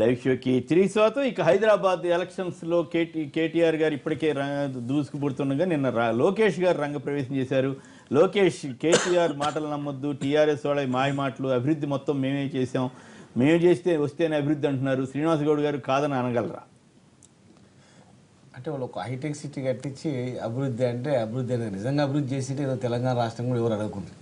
Live షోకి తిరిగి స్వాగతం ఇక హైదరాబాద్ ఎలక్షన్స్ లో కేటీ కేటీఆర్ గారు ఇప్పటికే ర- దూసుకుపుడుతుండగా నిన్న రా- లోకేష్ గారు రంగప్రవేశం చేశారు లోకేష్ కేటీఆర్ మాటలు నమ్మొద్దు టీఆర్ఎస్ వాళ్ళ మాయ మాటలు అభివృద్ధి మొత్తం మేమే చేసాం మేము చేస్తే వస్తేనే అభివృద్ధి అంటున్నారు శ్రీనివాస్ గౌడ్ గారు కాదని అనగలరా అంటే వాళ్ళు ఒక హైటెక్ సిటీ కట్టించి అభివృద్ధి అంటే అభివృద్ధి అనేది నిజంగా అభివృద్ధి చేసి ఏదో తెలంగాణ రాష్ట్రం కూడా ఎవరు అడగకుండా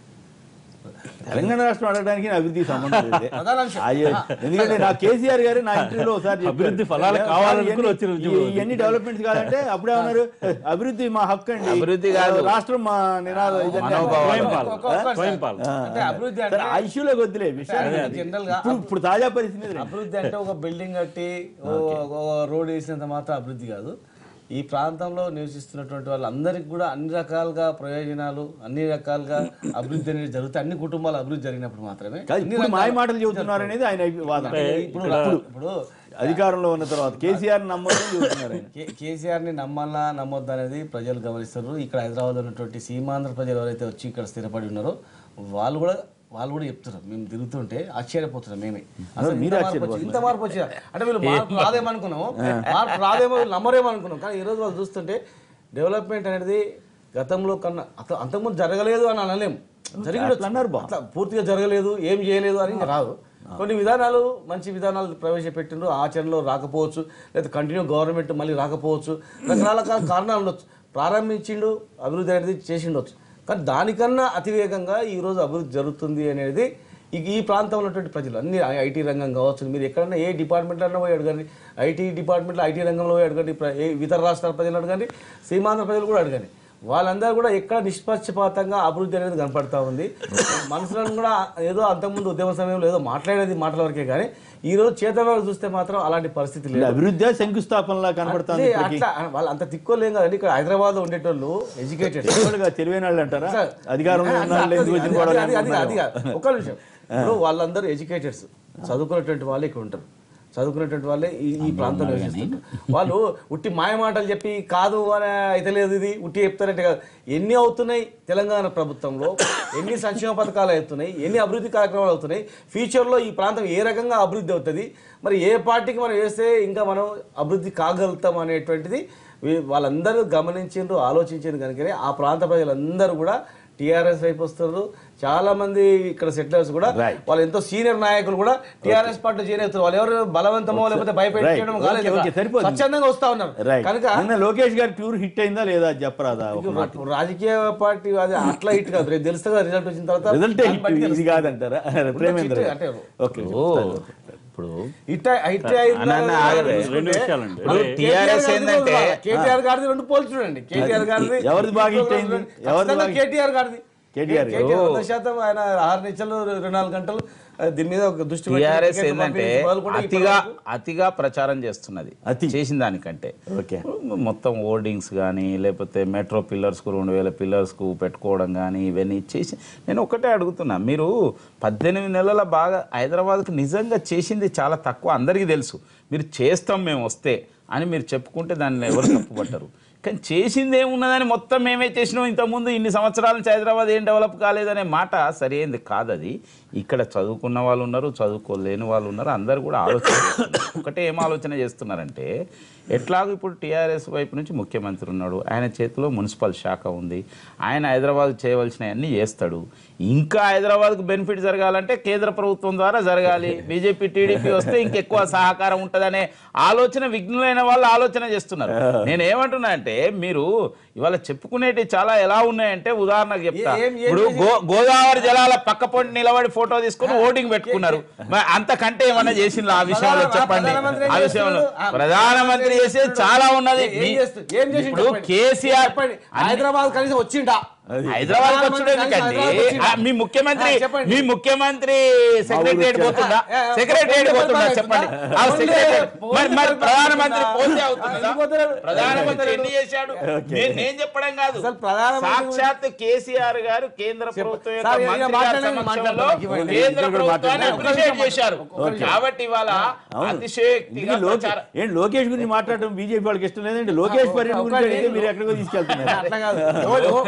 తెలంగాణ రాష్ట్రం అడగడానికి అభివృద్ధికి సంబంధం లేదు ప్రధాన అంశం. అయ్యో, ఎందుకంటే నా కేసీఆర్ గారు నా ఇంటర్వ్యూలో ఒకసారి చెప్పారు. అభివృద్ధి ఫలాలు కావాలనుకుని ఇవన్నీ- వచ్చిన ఉద్యమం. ఈ- ఇవన్నీ డెవలప్మెంట్స్ కాదంటే అప్పుడే ఉన్నారు అభివృద్ధి మా హక్కు అండి అభివృద్ధి కాదు. రాష్ట్రం మా నినాదం ఇదంటే మనోభావాలు. స్వయం పాలన. ఒక్క- ఒక్క- స్వయం పాలన. ఆ, అంటే అభివృద్ధి సరే, అంటే ఆ ఇష్యూలోకి వద్దులే విషయాన్ని అంటే జనరల్ గా ఇప్పుడు ఇప్పుడు తాజా పరిస్థితి మీద రండి. అభివృద్ధి అంటే ఒక బిల్డింగ్ కట్టి ఓ ఓ రోడ్ వేసినంత మాత్రం అభివృద్ధి కాదు ఈ ప్రాంతంలో నివసిస్తున్నటువంటి వాళ్ళందరికీ కూడా అన్ని రకాలుగా ప్రయోజనాలు అన్ని రకాలుగా అభివృద్ధి అనేది జరుగుతాయి అన్ని కుటుంబాలు అభివృద్ధి జరిగినప్పుడు మాత్రమే కాదు, అన్ని ఇప్పుడు రకాల- మాయ మాటలు చెబుతున్నారు అనేది ఆయన వాదన ఇప్పుడు ఇప్పుడు అధికారంలో ఉన్న తర్వాత కేసీఆర్ నమ్మకం చెబుతున్నారు ఆయన కే- కేసీఆర్ని నమ్మాలా నమ్మొద్దు అనేది ప్రజలు గమనిస్తారు ఇక్కడ హైదరాబాద్ ఉన్నటువంటి సీమాంధ్ర ప్రజలు ఎవరైతే వచ్చి ఇక్కడ స్థిరపడి ఉన్నారో వాళ్ళు కూడా వాళ్ళు కూడా చెప్తున్నారు మేము తిరుగుతుంటే ఆశ్చర్యపోతున్నాం మేమే అసలు ఇంత మార్పు వచ్చింది, ఇంత మార్పు వచ్చిందా అంటే వీళ్ళు మార్పు రాదేమో అనుకున్నాం మార్పు రాదేమో వీళ్ళు నమ్మరేమో అనుకున్నాం కానీ ఈ రోజు వాళ్ళు చూస్తుంటే డెవలప్మెంట్ అనేది గతంలో కన్నా అత- అంతకుముందు జరగలేదు అని అనలేము జరిగి అట్లా అన్నారు బా. అట్లా పూర్తిగా జరగలేదు ఏం చేయలేదు అని ఇంకా రాదు కొన్ని విధానాలు మంచి విధానాలు ప్రవేశపెట్టిండ్రు ఆచరణలో రాకపోవచ్చు లేదా కంటిన్యూ గవర్నమెంట్ మళ్ళీ రాకపోవచ్చు రకరకాల కారణాలు ఉండొచ్చు ప్రారంభించిండు అభివృద్ధి అనేది చేసిండొచ్చు కానీ దానికన్నా అతివేగంగా ఈరోజు అభివృద్ధి జరుగుతుంది అనేది ఈ ఈ ప్రాంతంలో ఉన్నటువంటి ప్రజలు అన్ని ఐటీ రంగం కావచ్చు మీరు ఎక్కడన్నా ఏ డిపార్ట్మెంట్లో పోయి అడగండి ఐటీ డిపార్ట్మెంట్లో ఐటీ రంగంలో పోయి అడగండి ప్ర- ఏ ఇతర రాష్ట్రాల ప్రజలు అడగండి సీమాంధ్ర ప్రజలు కూడా అడగండి వాళ్ళందరూ కూడా ఎక్కడ నిష్పక్షపాతంగా అభివృద్ధి అనేది కనపడతా ఉంది మనుషులను కూడా ఏదో అంతకుముందు ఉద్యమ సమయంలో ఏదో మాట్లాడేది మాటల వరకే కానీ ఈ రోజు చేతవాళ్ళు చూస్తే మాత్రం అలాంటి పరిస్థితి లేదు అభివృద్ధి శంకుస్థాపనలా కనబడుతుంది అదే ఇప్పటికీ. అట్లా వాళ్ళు అంత తిక్కోలేం కదండి ఇక్కడ హైదరాబాద్ ఉండేటోళ్ళు ఎడ్యుకేటెడ్ తెలివైనగా తెలివైన వాళ్ళు అంటారా అధికారంలో ఉన్న వాళ్ళు ఎందుకు వచ్చిన గొడవలు అది అనుకుంటున్నారు? కాదు. ఒక్క నిమిషం ఇప్పుడు వాళ్ళందరూ ఎడ్యుకేటెడ్స్ చదువుకున్నటువంటి వాళ్ళే ఇక్కడ ఉంటారు చదువుకున్నటువంటి వాళ్ళే ఈ ఈ ప్రాంతంలో నివసిస్తుంటారు వాళ్ళు ఉట్టి మాయ మాటలు చెప్పి కాదు అని అయితే లేదు ఇది ఉట్టి చెప్తారంటే కాదు ఎన్ని అవుతున్నాయి తెలంగాణ ప్రభుత్వంలో ఎన్ని సంక్షేమ పథకాలు అవుతున్నాయి ఎన్ని అభివృద్ధి కార్యక్రమాలు అవుతున్నాయి ఫ్యూచర్లో ఈ ప్రాంతం ఏ రకంగా అభివృద్ధి అవుతుంది మరి ఏ పార్టీకి మనం వేస్తే ఇంకా మనం అభివృద్ధి కాగలుగుతాం అనేటువంటిది వీ- వాళ్ళందరూ గమనించిండ్రు ఆలోచించిండ్రు కనుకనే ఆ ప్రాంత ప్రజలందరూ కూడా టీఆర్ఎస్ వైపు వస్తున్నారు చాలా మంది ఇక్కడ సెటిలర్స్ కూడా Right. వాళ్ళు ఎంతో సీనియర్ నాయకులు కూడా టీఆర్ఎస్ పార్టీ చేరి అవుతారు వాళ్ళు ఎవరు బలవంతమో లేకపోతే భయపెట్టడం Right. కాలేదు Okay, okay, ఇక్కడ. సరిపోతుంది. స్వచ్ఛందంగా వస్తా ఉన్నారు రైట్ కనుక నిన్న లోకేష్ గారి టూర్ హిట్ అయిందా లేదా అది చెప్పరాదా ఒక మాట ఇప్పుడు రాజకీయ పార్టీ అది అట్లా హిట్ కాదు రేపు తెలుస్తుంది కదా రిజల్ట్ వచ్చిన తర్వాత రిజల్టే దాన్ని హిట్ బట్టి ఇది తెలుస్తుంది. కాదంటారా ప్రేమేంద్ర hit అంటే ఓకే ఓ ఇప్పుడు హిట్ అయి- హిట్ అయిందా అన్న, అన్న, ఆగలే. చూసుకుంటే రెండు విషయాలండి. మరి ఇప్పుడు కేటీఆర్ TRS గారిది ఏందంటే- కూడా కేటీఆర్ గారిది రెండు పోల్చి చూడండి కేటీఆర్ గారిది ఎవరిది బాగా hit అయింది? ఎవరిది ఖచ్చితంగా బాగా- కేటీఆర్ గారిది కేటీఆర్ గారు. కేటీఆర్ వంద శాతం ఆయన ఆరు నిమిషాలు రెండు నాలుగు గంటలు ఆ, దీని మీద ఒక దృష్టి పెట్టి టిఆర్ఎస్ టికెట్లు ఏంటంటే పంపిణీ మొదలుకొని అతిగా ఇప్పటివరకు అతిగా ప్రచారం చేస్తున్నది అతి. చేసిన దానికంటే ఓకే మొత్తం హోర్డింగ్స్ కానీ లేకపోతే మెట్రో పిల్లర్స్కు రెండు వేల పిల్లర్స్కు పెట్టుకోవడం కానీ ఇవన్నీ చేసి నేను ఒకటే అడుగుతున్నా మీరు పద్దెనిమిది నెలల బాగా హైదరాబాద్కు నిజంగా చేసింది చాలా తక్కువ అందరికీ తెలుసు మీరు చేస్తాం మేము వస్తే అని మీరు చెప్పుకుంటే దాన్ని ఎవరు తప్పుపట్టరు కానీ చేసింది ఏమున్నదని మొత్తం మేమే చేసినాం ఇంతకుముందు ఇన్ని సంవత్సరాల నుంచి హైదరాబాద్ ఏం డెవలప్ కాలేదనే మాట సరైనది కాదది ఇక్కడ చదువుకున్న వాళ్ళు ఉన్నారు చదువుకోలేని వాళ్ళు ఉన్నారు అందరు కూడా ఆలోచన చేస్తున్నారు. ఒకటే ఏం ఆలోచన చేస్తున్నారంటే ఎట్లాగో ఇప్పుడు టీఆర్ఎస్ వైపు నుంచి ముఖ్యమంత్రి ఉన్నాడు ఆయన చేతిలో మున్సిపల్ శాఖ ఉంది ఆయన హైదరాబాద్ చేయవలసినవన్నీ చేస్తాడు ఇంకా హైదరాబాద్కు బెనిఫిట్ జరగాలంటే కేంద్ర ప్రభుత్వం ద్వారా జరగాలి బీజేపీ టీడీపీ వస్తే ఇంకెక్కువ సహకారం ఉంటుందనే ఆలోచన విఘ్నులైన వాళ్ళు ఆలోచన చేస్తున్నారు నేను ఏమంటున్నా అంటే మీరు ఇవాళ చెప్పుకునేటి చాలా ఎలా ఉన్నాయంటే ఉదాహరణకు చెప్తా ఏ- ఏం- ఏం ఇప్పుడు గో- గోదావరి జలాల పక్క పొంటి నిలబడి ఫోటో తీసుకుని ఓటింగ్ పెట్టుకున్నారు మరి అంతకంటే ఏమన్నా చేసింది ఆ విషయంలో ప్రధాన- చెప్పండి ప్రధానమంత్రి ఏం ఆ విషయంలో చేస్తున్నాడు? ఆ, ప్రధానమంత్రి చేసేది చాలా ఉన్నది ఏం మీ- చేస్తు- ఏం చేసిండు ఇప్పుడు చెప్పండి. కేసీఆర్ చెప్పండి హైదరాబాద్ కనీసం వచ్చిండా హైదరాబాద్ వచ్చుడు ప్రధానమంత్రి ఎందుకండి హైదరాబాద్ వచ్చిండా? ఆ, మీ ముఖ్యమంత్రి ఆ, చెప్పండి. మీ ముఖ్యమంత్రి సెక్రటరియట్ వచ్చాడు. పోతుందా ఆ, ఆ, సెక్రటరియట్ పోతే పోతుందా పోతే చెప్పండి పోతుందా? ఆ పోతే సెక్రటరియట్ పోతే మరి మరి పోతే ప్రధానమంత్రి పోతుందా? పోతే ఆ, అవుతుందా ఎందుకు పోతారు? ప్రధానమంత్రి ఎన్ని చేశాడు ఓకే. నేను నేను చెప్పడం కాదు అసలు ప్రధానమంత్రి సాక్షాత్ కేసీఆర్ గారు కేంద్ర ప్రభుత్వం యొక్క సార్, ఈయన మంత్రి గారి మాట్లాడండి, సమక్షంలో మాట్లాడండి. కేంద్ర ఇద్దరు కూడా ప్రభుత్వాన్ని మాట్లాడండి. అప్రిషియేట్ చేశారు ఓకే. కాబట్టి ఇవాళ అవును. అతిశయోక్తిగా ఇందుకే లోకే- ప్రచారం ఏంటి లోకేష్ గురించి మాట్లాడడం బీజేపీ వాళ్ళకి ఇష్టం లేదండి లోకేష్ ఒక- పర్యటన ఒక- గురించి అడిగితే ఒక- మీరు ఎక్కడికో తీసుకెళ్తున్నారు అట్లా కాదు ఓ- ఓ- ఓటింగ్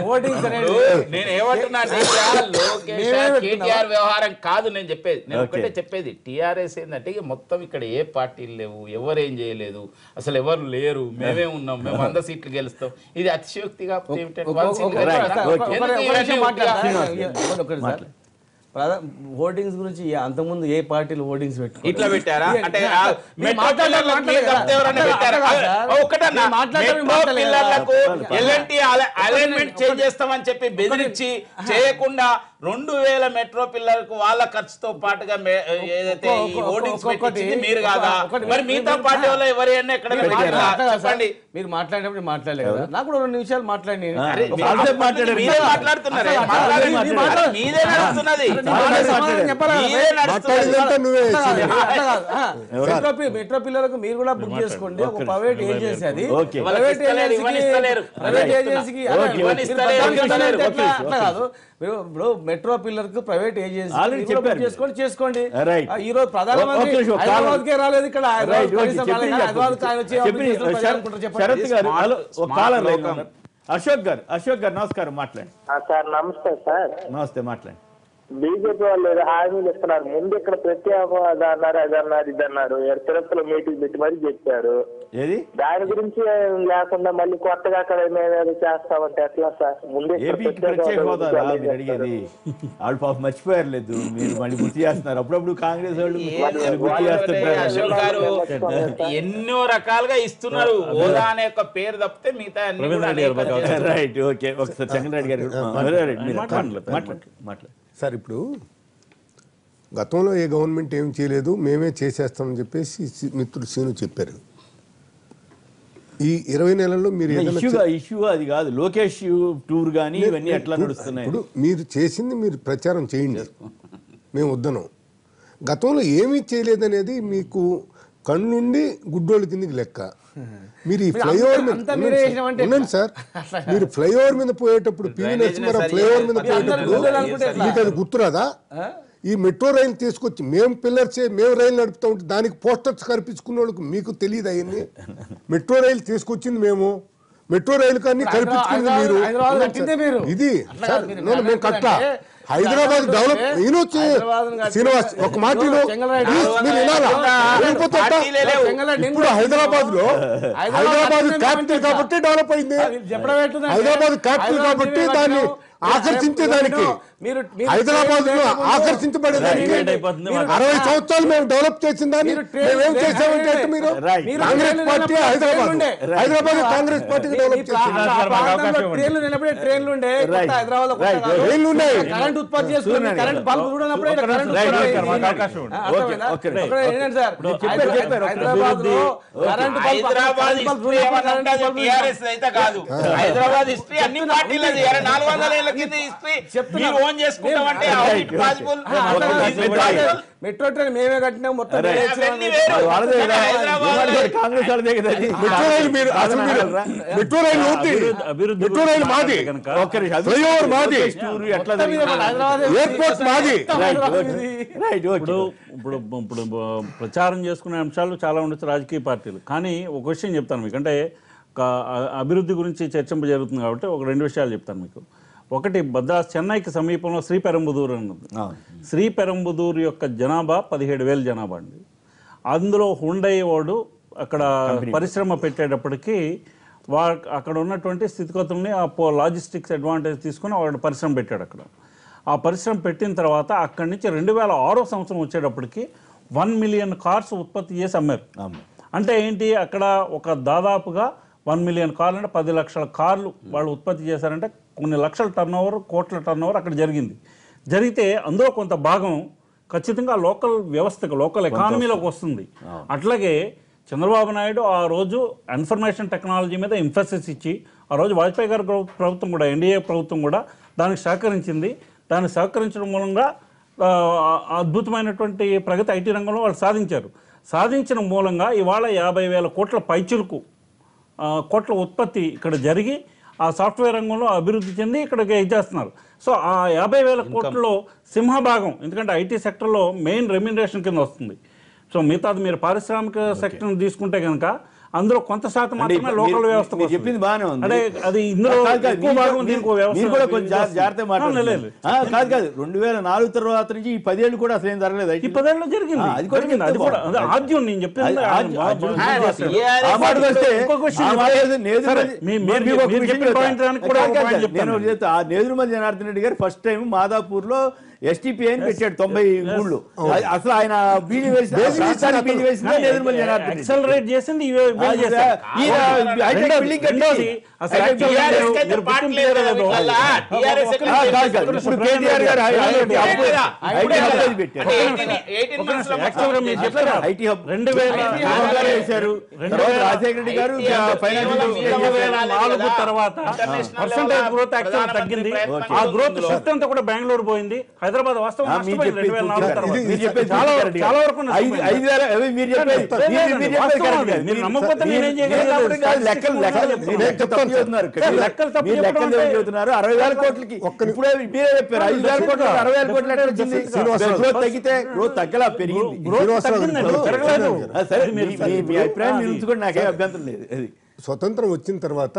సరే ఇప్పుడు నేను ఏమంటున్నా అంటే ఇవాళ లోకేష్ మేమే పెట్టుకున్నాం. కేటీఆర్ వ్యవహారం కాదు నేను చెప్పేది నేను Okay. ఒకటే చెప్పేది టీఆర్ఎస్ ఏంటంటే ఇక మొత్తం ఇక్కడ ఏ పార్టీలు లేవు ఎవరు ఏం చేయలేదు అసలు ఎవరు లేరు మేమే ఉన్నాం మేము వంద సీట్లు గెలుస్తాం ఇది అతిశయోక్తి కాకపోతే ఏమిటంటే ఒక- వన్ ఒక- సీట్ ఒక- గెలవడం. ఒక- ఒక- ఎందుకు ఒక ఇవన్నీ నిమిషం ఉట్టిగా? మాట్లాడతా? ఒకటి సార్. ప్రధా- హోర్డింగ్స్ గురించి ఏ- అంతకుముందు ఏ పార్టీలు హోర్డింగ్స్ పెట్టుకో ఇట్లా పెట్టారా ఇక- అంటే ఇక- ఆ మీరు మెట్రో మాట్లాడలేదు, పిల్లర్లకు మాట్లాడలేదు మీరు తప్పితే ఎవరైనా కదా. పెట్టారా? అట్లా కాదు సార్. ఆ, ఒక్కటన్నా మీరు మాట్లాడలేదు, మెట్రో మాట్లాడలేదు. పిల్లర్లకు ఒకటి- ఎల్ఎన్టీ అలైన్మెంట్ ఒకటి- చేంజ్ చేస్తామని చెప్పి బెదిరించి చేయకుండా రెండు వేల మెట్రో పిల్లర్కు వాళ్ళ ఖర్చుతో పాటుగా మే- ఏదైతే ఈ ఒక్కొక్క- హోర్డింగ్స్ ఒక్కొక్కటి- పెట్టించింది మీరు కాదా ఒకటి- మరి మిగతా మీరు- పార్టీ వాళ్ళు ఎవరైనా ఎక్కడ మీరు పెట్టారా? మాట్లాడారు, అట్లా కాదు సార్. చెప్పండి మీరు మాట్లాడేటప్పుడు నేను మాట్లాడలేదు కదా నాకు కూడా రెండు నిమిషాలు మాట్లాడి అరే, ఒక- మీరు చాలాసేపు మాట్లాడారు. మీరే మాట్లాడుతున్నారే అట్లా కాదు. మాట్లాడండి. మీరు మాట్లాడండి. అరే, మీదే నడుస్తున్నది అరే, నేను మాట్లాడే సమాధానం చెప్పాలా? మీదే నడుస్తున్నది మాట్లాడిందంటే నువ్వే అట్లా కాదు, చేసింది. అట్లా కాదు. ఆ, మెట్రో పి- మెట్రో పిల్లలకు మీరు కూడా బుక్ చేసుకోండి ఒక ప్రైవేట్ ఏజెన్సీ అది ఓకే. ప్రైవేట్ ఇవ్వనిస్తలేరు, ఏజెన్సీకి ఇవ్వనిస్తలేరు. ప్రైవేట్ అదే ఏజెన్సీకి ఓకే, అలా ఓకే. మీరు ఇవ్వనిస్తలేరు, పద్నాలుగు ఇవ్వనిస్తలేరు. గంటలు అంటే ఓకే, అట్లా కాదు మీరు ఇప్పుడు మెట్రో పిల్లర్ కు ప్రైవేట్ ఏజెన్సీ Already మీరు కూడా చెప్పారు బుక్ చేసుకోండి చేసుకోండి Right. ఆ, ఈ రోజు ప్రధానమంత్రి ఒక్క నిమిషం, కాలం. హైదరాబాద్కే రాలేదు ఇక్కడ రైట్ హైదరాబాద్ ఓకే కనీసం రాలేదు. చెప్పింది హైదరాబాద్కి ఆయన వచ్చి చెప్పండి. అభివృద్ధి చేస్తున్న ప్రజలు అనుకుంటారు చెప్పండి. శరత్ గారు స్మార్ట్- హలో ఒక స్మార్ట్ కాలర్ లైన్ లోకం. ఉన్నారు. అశోక్ గారు అశోక్ గారు నమస్కారం మాట్లాడండి ఆ, సార్ నమస్తే సార్ నమస్తే మాట్లాడండి బీజేపీ వాళ్ళు ఏదో హామీలు ఇస్తున్నారు ముందు ఇక్కడ ప్రత్యేక హోదా అన్నారు అది అన్నారు ఇది అన్నారు ఇక్కడ తిరుపతిలో మీటింగ్ పెట్టి మరీ చెప్పారు ఏది దాని గురించి ఏం లేకుండా మళ్ళీ కొత్తగా అక్కడ మేము చేస్తామంటే ఎట్లా సార్ ముందు ఇక్కడ ఏపీకి ప్రత్యేక హోదా హోదా గురించి రా వాళ్ళు మీరు చెప్తారు. అడిగేది వాళ్ళు పాపం మర్చిపోయారు లేదు మీరు మళ్ళీ గుర్తు చేస్తున్నారు అప్పుడప్పుడు కాంగ్రెస్ వాళ్ళు ఏం వాళ్ళు గుర్తు వాళ్ళు చేస్తుంటారు అశోక్ గారు ఎన్నో రకాలుగా ఇస్తున్నారు హోదా అనే ఒక పేరు తప్పితే మిగతా అన్ని కూడా అనేక చేస్తున్నారు. రైట్ ఓకే ఒకసారి చంద్రరెడ్డి గారు రైట్, మీరు మాట్లాడండి మాట్లాడండి మాట్లాడండి సార్ ఇప్పుడు గతంలో ఏ గవర్నమెంట్ ఏం చేయలేదు మేమే చేసేస్తామని చెప్పేసి సి- మిత్రుడు సీను చెప్పారు ఈ ఇరవై నెలల్లో మీరు ఏదైనా ఇష్యూగా ఇష్యూగా అది కాదు లోకేష్ టూర్ కానీ ఇవన్నీ ఎట్లా నడుస్తున్నాయి ఇప్పుడు మీరు చేసింది మీరు ప్రచారం చేయండి మేము వద్దనం గతంలో ఏమీ చేయలేదనేది మీకు కళ్ళుండి గుడ్డోళ్ళ కిందకి లెక్క మీరు ఈ మీరు ఫ్లైఓవర్ అంతా- మీద అంతా ఉండండి మీరే సార్, చేసినామంటే ఉండండి సార్ మీరు ఫ్లైఓవర్ మీద పోయేటప్పుడు పివి డ్రైనేజీనే నరసింహారావు సరిగా ఫ్లైఓవర్ మీద లేదు. అందరూ పోయేటప్పుడు గుడ్డోళ్ళు అనుకుంటే ఎట్లా? మీకు అది గుర్తురాదా ఈ మెట్రో రైలు తీసుకొచ్చి మేము పిల్లర్స్ మేము రైలు నడుపుతా ఉంటే దానికి పోస్టర్స్ కనిపించుకున్న వాళ్ళకి మీకు తెలియదు అవన్నీ మెట్రో రైలు తీసుకొచ్చింది మేము మెట్రో రైలు కానీ కల్పించుకుంది హైదరాబాద్- మీరు హైదరాబాద్ కట్టిందే మీరు. ఇది అట్లా సార్ కాదు మీరు నేను మేము కట్ట అంటే హైదరాబాద్ డెవలప్ నేను వచ్చి హైదరాబాద్ను కట్టి- శ్రీనివాస్ ఒక మాట విను. చెంగలరాయుడు ప్లీజ్ మీరు వినాలా లేకపోతే ఎట్టా? పార్టీలే లేవు. చెంగలరాయుడు ఇప్పుడు హైదరాబాద్ లో హైదరాబాద్ హైదరాబాద్ కట్టిందే క్యాపిటల్ మేము కాబట్టి డెవలప్ అయింది అది చెప్పడం ఎట్లుందంటే, హైదరాబాద్ క్యాపిటల్ హైదరాబాద్ కాబట్టి మేమే దాన్ని కట్టాము. ఆకర్షించేదానికి మీరు- మీరు హైదరాబాద్ లో ట్రైన్ లేకుండా ఆకర్షించబడేదానికి రైట్ అయిపోతుంది. మీరు- అరవై సంవత్సరాలు మేము డెవలప్ చేసిన దాన్ని మీరు ట్రైన్ మేమేం ట్రైన్ చేసామంటే ట్రైన్ మీరు రైట్. మీరు కాంగ్రెస్ ట్రైన్లు పార్టీ నిలబడే హైదరాబాద్ ట్రైన్లు ఉండే. హైదరాబాద్ కాంగ్రెస్ పార్టీకి మీ- డెవలప్ మీ ప్రా- చేసింది ఆ ప్రాంతంలో ట్రైన్లు నిలబడే ట్రైన్లు ఉండే కొత్త రైట్. హైదరాబాద్ లో కొత్త రైట్. కాదు. ట్రైన్లు ఉన్నాయి. కరెంట్ ఉత్పత్తి చేసుకుని చూడండి. కరెంట్ బల్బు చూడనప్పుడే ఇక్కడ కరెంట్ రైట్. ఉత్పత్తి రైట్. అయింది. మాకు అవకాశం ఉంది. ఆ, అర్థమైందా? ఓకే. ఓకే. ఒకటి ఏంటంటే సార్ చెప్పారు, చెప్పారు. హైదరాబాద్ లో current bulb Hyderabad current bulb history చూడనప్పుడు కరెంట్ ఏమన్నా బల్బు టిఆర్ఎస్ అయితే కాదు హైదరాబాద్ హిస్టరీ అన్ని పార్టీలది అరే నాలుగు వందల ఏళ్ల కింద హిస్టరీ చెప్తున్నా. మీరు ఓన్ చేసుకుంటామంటే Right. how it possible? ఆ, అట్లా కాదు. How is it possible? Metro train మేమే కట్టినాం మొత్తం రైట్. మేమే ఇచ్చినాం అవన్నీ అని. వేరు. వాళ్ళదే కదా హైదరాబాద్ ఇవాళ కాంగ్రెస్ వాళ్ళదే కదా అది. మెట్రో రైలు మీరు అసలు మీరు మెట్రో రైలు ఊపి అభివృద్ధి మెట్రో రైలు మాది ఒక్క నిమిషం. ఫ్లైఓవర్ మాది లోకేష్ టూర్ ఎట్లా మొత్తం మీద జరిగింది? హైదరాబాద్ ఎయిర్పోర్ట్ మాది రైట్ హైదరాబాద్ ఓకే. ఇది. Right okay. ఇప్పుడు ఇప్పుడు ఇప్పుడు ప్రచారం చేసుకునే అంశాలు చాలా ఉండొచ్చు రాజకీయ పార్టీలు కానీ ఒక విషయం చెప్తాను మీకు అంటే ఒక అ- అభివృద్ధి గురించి చర్చింప జరుగుతుంది కాబట్టి ఒక రెండు విషయాలు చెప్తాను మీకు ఒకటి భద్రా చెన్నైకి సమీపంలో శ్రీపెరంబుదూరు అన్నది అవును. శ్రీపెరంబుదూరు యొక్క జనాభా పదిహేడు వేల జనాభా అండి అందులో హుండై వాడు అక్కడ పరిశ్రమ పెట్టేటప్పటికి వా అక్కడ ఉన్నటువంటి స్థితిగతుల్ని ఆ పో లాజిస్టిక్స్ అడ్వాంటేజ్ తీసుకుని వాడు పరిశ్రమ పెట్టాడు అక్కడ ఆ పరిశ్రమ పెట్టిన తర్వాత అక్కడి నుంచి రెండు వేల ఆరో సంవత్సరం వచ్చేటప్పటికి వన్ మిలియన్ కార్స్ ఉత్పత్తి చేసి అమ్మారు అవును. అంటే ఏంటి అక్కడ ఒక దాదాపుగా వన్ మిలియన్ కార్లు అంటే పది లక్షల కార్లు వాళ్ళు ఉత్పత్తి చేశారంటే కొన్ని లక్షల టర్న్ ఓవర్ కోట్ల టర్న్ ఓవర్ అక్కడ జరిగింది జరిగితే అందులో కొంత భాగం ఖచ్చితంగా లోకల్ వ్యవస్థకు లోకల్ ఎకానమీలోకి వస్తుంది అట్లాగే చంద్రబాబు నాయుడు ఆ రోజు ఇన్ఫర్మేషన్ టెక్నాలజీ మీద ఇంఫోసిస్ ఇచ్చి ఆ రోజు వాజ్పేయి గారి ప్రభు- ప్రభుత్వం కూడా ఎన్డీఏ ప్రభుత్వం కూడా దానికి సహకరించింది దానికి సహకరించడం మూలంగా ఆ, అద్భుతమైనటువంటి ప్రగతి ఐటీ రంగంలో వాళ్ళు సాధించారు సాధించిన మూలంగా ఇవాళ యాభై వేల కోట్ల పైచులకు ఆ, కోట్ల ఉత్పత్తి ఇక్కడ జరిగి ఆ సాఫ్ట్వేర్ రంగంలో అభివృద్ధి చెంది ఇక్కడికి ఇచ్చేస్తున్నారు సో ఆ యాభై వేల కోట్లలో సింహభాగం ఎందుకంటే ఐటీ సెక్టర్లో మెయిన్ రెమ్యునరేషన్ కింద వస్తుంది సో మిగతాది మీరు పారిశ్రామిక సెక్టర్ని తీసుకుంటే కనుక అందులో కొంత శాతం అంటే మాత్రమే ఇప్పుడు లోకల్ మీరు- వ్యవస్థ మీరు చెప్పింది బాగానే ఉంది. అంటే అది ఇందులో కాదు, కాదు, ఎక్కువ మీరు- భాగం మీరు- దీనికి వ్యవస్థ మీరు కూడా కొంచెం జా- చేస్తుంది. జాగ్రత్తగా ఆ, లేదు, మాట్లాడుతున్నారు. లేదు. ఆ, కాదు కాదు రెండు వేల నాలుగు తర్వాత నుంచి ఈ పదేళ్ళు కూడా అసలు ఏం జరగలేదు ఈ ఐటీ పదేళ్ళలో జరిగింది ఆ, అది కూడా జరిగింది. అది చెప్తే కూడా అదే ఆద్యం నేను చెప్పింది అది ఆయన ఆద్యం- బాగా- ఆద్యం బాగా ఉంది. చేశాడు. ఆ మాటకు వస్తే ఇంకొక విషయం ఆ మాట ఏదో నేదురు సరే, మధ్య- మీ- మీరు- మీరు- మీకు ఒక మీరు విషయం చెప్పిన చెప్తా. point దానికి కూడా ఒక కాదు, point కాదు, చెప్తాను. నేను ఒకటి చెప్తా. ఆ నేదురుమల్లి జనార్దన్ రెడ్డి గారు ఫస్ట్ టైం మాదాపూర్ లో ఎస్టీపీ అని పెట్టాడు తొంభై మూడులో అది- అసలు ఆయన బీజీ వేసిన రాష్ట్రానికి బీజీ వేసిన నేదురుమల్లి జనార్దన్ రెడ్డి. యాక్సలరేట్ చేసింది ఇవే ఇవే అది చేశారు. ఈయన హైటెక్ రెండోది- బిల్డింగ్ కట్టి- రెండోది అసలు హైటెక్ actually బిల్డింగ్ మీరు- కట్టి- మీరు గుర్తింపు లేదో లేదో. TRS ఎక్కడ ఆ, కాదు, కాదు. ఇప్పుడు కేటీఆర్ గారు I- I- IT hub IT hub అది పెట్టారు యాక్చువల్గా మీరు చెప్పారు ఐటీ హబ్ రెండు వేల రావు గారు వేశారు రెండు తర్వాత వేల రాజశేఖర రెడ్డి గారు ఫైనాన్స్ కేవలం మినిస్టర్ రెండు చేశారు. వేల నాలుగు తర్వాత international percentage level growth actual ప్రధానమంత్రి తగ్గింది ప్రయత్నం ఆ గ్రోత్ చేస్తుందో. షిఫ్ట్ అంతా కూడా బెంగళూరు పోయింది హైదరాబాద్ వాస్తవం ఆ, మీరు నష్టపోయింది చెప్పేది రెండు వేల నాలుగు పూర్తిగా తర్వాత ఇది- మీరు చెప్పేది చాలా పూర్తిగా వరకు- చాలా వరకు ఐదు నష్టపోయింది. ఐదు వేల అవి మీరు చెప్పేది లేదు, మీరు- మీరు లేదు, చెప్పేది వాస్తవం కరెక్ట్ అది. కాదు. మీరు నమ్మకపోతే మీరు- నేనేం మీరు చేయగలను? నమ్మకం కాదు. లెక్కలు లెక్కలు చెప్తాను. మీరు తప్పు చెబుతున్నారు. సార్, లెక్కలు తప్పు మీరు చెప్పడం లెక్కలు అంటే- చెబుతున్నారు అరవై వేల కోట్లకి ఇప్పుడే మీరే చెప్పారు ఐదు వేల కోట్లు అరవై వేల కోట్లు ఎట్లా వచ్చింది శ్రీనివాసరావు. గ్రోత్ తగ్గితే గ్రోత్ తగ్గలా పెరిగింది గ్రోత్ శ్రీనివాసరావు గారు తగ్గిందండి ఇప్పుడు పెరగలేదు ఆ, సరే అది మీ మీరు- మీ- మీ అభిప్రాయం మీరు అది- ఉంచుకోండి నాకేం అభ్యంతరం లేదు అది స్వతంత్రం వచ్చిన తర్వాత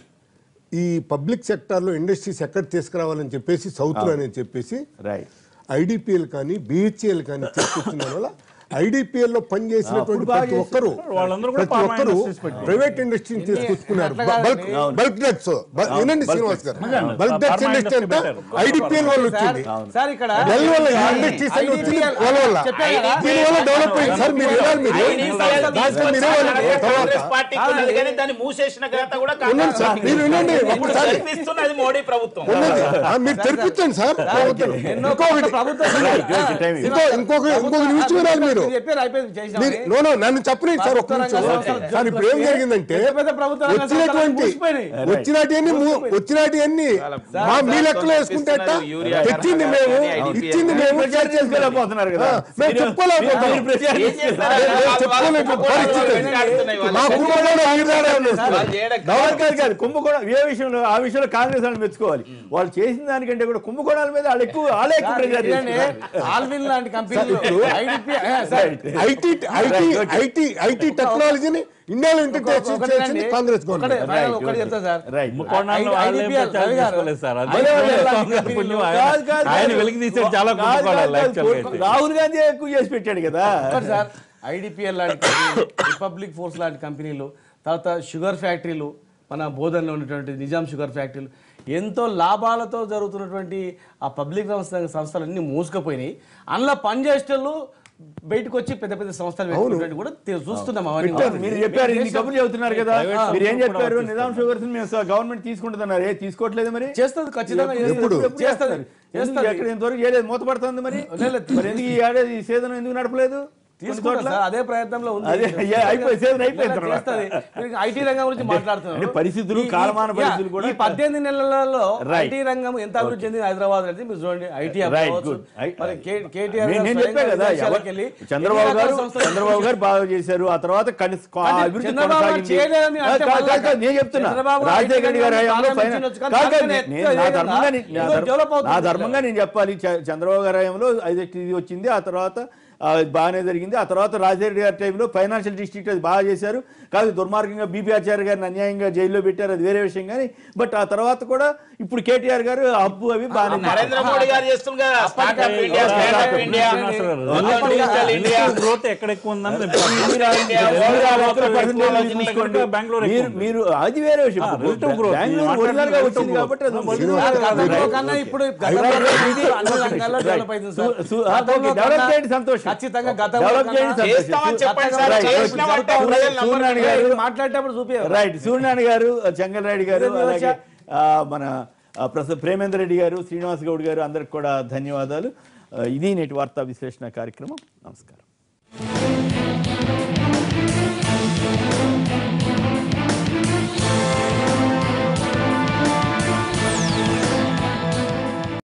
ఈ పబ్లిక్ సెక్టార్లో ఇండస్ట్రీస్ ఎక్కడ తీసుకురావాలని చెప్పేసి సౌత్లో అని చెప్పేసి రైట్ ఐడిపిఎల్ కానీ బిహెచ్ఎల్ కానీ తీసుకొచ్చిన వల్ల ఐడిపిఎల్ లో పనిచేసినటువంటి అప్పుడు బాగా ప్రతి ఒక్కరు వాళ్ళందరూ కూడా ప్రతి pharma ఒక్కరు industries పెట్టారు. ప్రైవేట్ ఇండస్ట్రీని తీసుకొచ్చుకున్నారు అట్లా బల్క్ కాదండి. బల్క్ డ్రగ్స్ వినండి శ్రీనివాస్ గారు బల్క్ డ్రగ్స్ Pharma ఇండస్ట్రీ అంతా industry పెట్టారు. ఐడిపిఎల్ వల్ల వచ్చింది సార్ ఇక్కడ డెల్ వల్ల ఈ ఇండస్ట్రీస్ అన్ని వచ్చింది వాళ్ళ వల్ల చెప్పాను కదా. దీని వల్ల డెవలప్ అయింది సార్ మీరు వినాలి మీరు దాంట్లో మీరే వాళ్ళు తర్వాత కాంగ్రెస్ పార్టీకి ఉన్నది కానీ దాన్ని మూసేసిన ఘనత కూడా ఉండండి సార్ మీరు వినండి ఒకసారి కల్పిస్తున్నది మోడీ ప్రభుత్వం ఉన్నది. ఆ, మీరు తెరిపించండి సార్ ఎన్నో ఇంకొకటి ప్రభుత్వం ఇంకో ఇంకొక ఇంకొక నిమిషం వినాలి మీరు చెప్పారు అయిపోయింది చేసినాం మీరు నో నో నన్ను చెప్పని సార్ ఒక్క నిమిషం ప్రభుత్వ సార్ ఇప్పుడు ఏం జరిగిందంటే పెద్ద పెద్ద ప్రభుత్వ రంగ సంస్థలు వచ్చినటువంటి మూసిపోయినాయి. వచ్చినటి అన్ని వచ్చినటి అన్ని మా మీ లెక్కలో వేసుకుంటే అట్ట యూరియా తెచ్చింది మేము ఇచ్చింది మేము ప్రచారం చేసుకోలేకపోతున్నారు కదా ఆ, మేము చెప్పుకోలేకపోతున్నాం. మీరు ప్రచారం ఏం చేస్తారు? లేదు, వాళ్ళు- చెప్పుకోలేని వాళ్ళు పరిస్థితి. వెనకాడుతున్నాయి వాళ్ళు. మా కుంభకోణం ఈ విధానాన్ని వేస్తున్నారు. వాళ్ళు చేయడం డౌన్ కాదు కాదు కుంభకోణం ఏ విషయంలో ఆ విషయంలో కాంగ్రెస్ వాళ్ళు మెచ్చుకోవాలి వాళ్ళు చేసిన దానికంటే కూడా కుంభకోణాల మీద వాళ్ళు ఎక్కువ వాళ్ళే ఎక్కువ ప్రచారం ఏంటంటే, చేస్తున్నారు. ఆల్విన్ లాంటి కంపెనీలు IDP sir IT IT IT IT టెక్నాలజీని ఇండియాలో ఇంట్రడ్యూస్ ఒకటి చేసింది అండి, కాంగ్రెస్ ఒకటే, గవర్నమెంట్ ఫైనల్ ఒకటి చెప్తా సార్ రైట్ కుంభకోణాల్లో ఐ- వాళ్ళేం IDPL ప్రచారం రవి గారు. చేసుకోలేదు సార్. అది అదే, అదే, కాంగ్రెస్ అదే. పుణ్యం కాదు, ఆయన- కాదు, ఆయన కాదు. వెలికి తీసాడు చాలా కాదు, కుంభకోణాలు కాదు, actually కాదు. అయితే. రాహుల్ గాంధీ ఎక్కువ చేసి పెట్టాడు కదా ఒకటి సార్ ఐడిపిఎల్ లాంటి కంపెనీలు రిపబ్లిక్ ఫోర్స్ లాంటి కంపెనీలు తర్వాత షుగర్ ఫ్యాక్టరీలు మన బోధనలో ఉన్నటువంటి నిజాం షుగర్ ఫ్యాక్టరీలు ఎంతో లాభాలతో జరుగుతున్నటువంటి ఆ పబ్లిక్ సంస్థ సంస్థలు అన్ని మూసుకుపోయినాయి అందులో పనిచేసేటోళ్ళు బయటకు వచ్చి పెద్ద పెద్ద సంస్థలు పెట్టుకున్నట్టు కూడా తె- చూస్తున్నాం అవన్నీ మీరు చెప్పారు ఇన్ని కబుర్లు చెబుతున్నారు కదా ప్రైవేట్ మీరు ఏం సంస్థలు చెప్పారు కూడా నిజాం షుగర్స్ మేము గవర్నమెంట్ తీసుకుంటున్నారు ఏ తీసుకోవట్లేదు మరి చేస్తుంది ఖచ్చితంగా ఎప్పుడు? చేస్తుంది చేస్తుంది ఎందుకు చేస్తుంది ఎక్కడ ఇంతవరకు చేయలేదు మూతపడుతుంది మరి లేదు. మరి ఎందుకు ఈ ఏడాది ఈ సీజన్ ఎందుకు నడపలేదు కొన్ని తీసుకుంటా చోట్ల? సార్ అదే ప్రయత్నంలో ఉంది అదే, అయ్యా, అయిపోయి, season అయిపోయిన ఇలా తర్వాత. చేస్తది. మీరు ఐటీ రంగం గురించి మాట్లాడుతున్నారు అంటే పరిస్థితులు, ఈ- ఈ- కాలమాన యా, పరిస్థితులు కూడా- ఈ పద్దెనిమిది నెలలలో Right. ఐటీ రంగం ఎంత అభివృద్ధి చెందింది హైదరాబాద్ అనేది మీరు చూడండి ఐటీ Right, అవ్వచ్చు. good. I- మరి కే- కేటీఆర్ నేను గారు నేను చెప్పా స్వయంగా కదా విదేశాలకు ఎవరు- వెళ్ళి చంద్రబాబు ఎన్ని గారు రకాల సంస్థలు చంద్రబాబు గారు బాగా చేశారు ఆ తర్వాత కనీస ఆ అంటే అభివృద్ధి చంద్రబాబు గారు కొనసాగింది. చేయలేదని ఆ, అంటే కాదు, మళ్ళా కాదు, కాదు, నేను చెప్తున్నా చంద్రబాబు గారు రాజశేఖర రెడ్డి గారి ఐటీ హయాంలో రంగం ఫైనా- ప్రారంభించవచ్చు కానీ కాదు, కాదు, పక్కనే నేను- నా ఎత్తుగా ధర్మంగా నేను- ఏదైనా నా ధర్మ- డెవలప్ అవుతుంది నా ధర్మంగా నేను చెప్పాలి చ- చంద్రబాబు గారి హయాంలో ఐదెక్ట్ ఇది వచ్చింది ఆ తర్వాత ఆ, బాగానే జరిగింది ఆ తర్వాత రాజశేఖర గారి టైంలో ఫైనాన్షియల్ డిస్ట్రిక్ట్ అది బాగా చేశారు కాదు దుర్మార్గంగా బీపీ ఆచార్య గారిని అన్యాయంగా జైల్లో పెట్టారు అది వేరే విషయం కానీ బట్ ఆ తర్వాత కూడా ఇప్పుడు కేటీఆర్ గారు హబ్బు అవి బాగానే నరేంద్ర మోడీ గారు చేస్తుంది కదా startup India startup India digital India growth ఎక్కడ ఎక్కువ ఉందని నేను మీరు ఆ- ఇండియా, మీరు ఆ ఓవరాల్ ఒక్క percentage టెక్నాలజీ చూసుకోండి. కనుక బెంగళూరు మీరు ఎక్కువ మీరు అది వేరే విషయం ఆ, relative growth. బెంగళూరు మీరు ఒరిజినల్ గా మాట్లాడుతున్న వచ్చింది relative కాబట్టి అది growth. original కాదు, గా గతంలో right. కన్నా ఇప్పుడు Okay. గతంలో ఇది అన్ని రంగాల్లో డెవలప్ అయింది సార్. సు- సు- ఆ, గతంలో okay, డెవలప్ కన్నా చేయండి సంతోషం. ఖచ్చితంగా గతంలో డెవలప్ చేయండి కన్నా- సంతోషం. చేస్తామని చెప్పండి సార్ Right, okay. చేసినామంటే ప్రజలు నమ్మరు. సూర్యనారాయణ గారు మీరు మాట్లాడేటప్పుడు చూపించారు రైట్ సూర్యనారాయణ గారు చెంగల్రాయుడు గారు ఇదే అలాగే వచ్చా? ఆ, మన ఆ, ప్రొఫెసర్ ప్రేమేందర్ రెడ్డి గారు శ్రీనివాస్ గౌడ్ గారు అందరికి కూడా ధన్యవాదాలు ఆ, ఇది నేటి వార్తా విశ్లేషణ కార్యక్రమం నమస్కారం